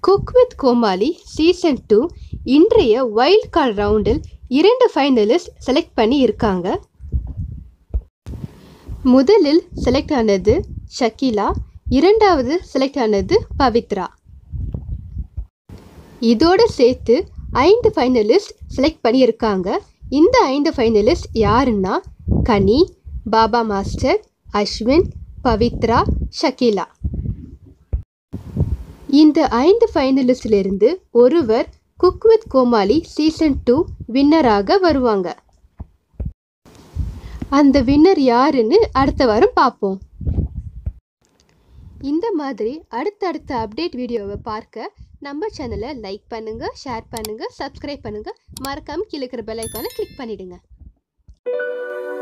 cook with Comali season two இன்றைய wild card ரவுண்டில் இரண்டு ஃபைனலிஸ்ட் செலக்ட் பண்ணி இருக்காங்க முதலில் செலக்ட் ஆனது ஷக்கீலா இரண்டாவது செலக்ட் ஆனது பவித்ரா இதோடு சேர்த்து ஐந்து ஃபைனலிஸ்ட் செலக்ட் பண்ணியிருக்காங்க இந்த ஐந்து ஃபைனலிஸ்ட் யாருன்னா கனி பாபா மாஸ்டர் அஸ்வின் பவித்ரா ஷக்கீலா இந்த ஐந்து ஃபைனலிஸ்டிலிருந்து ஒருவர் cook with Comali season two வின்னராக வருவாங்க அந்த வின்னர் யாருன்னு அடுத்த வாரம் பார்ப்போம் இந்த மாதிரி அடுத்தடுத்த அப்டேட் வீடியோவை பார்க்க நம்ம சேனலை லைக் பண்ணுங்க ஷேர் பண்ணுங்க சப்ஸ்கிரைப் பண்ணுங்க மறக்காம கீழே இருக்கிற பெல் ஐக்கானை கிளிக் பண்ணிடுங்க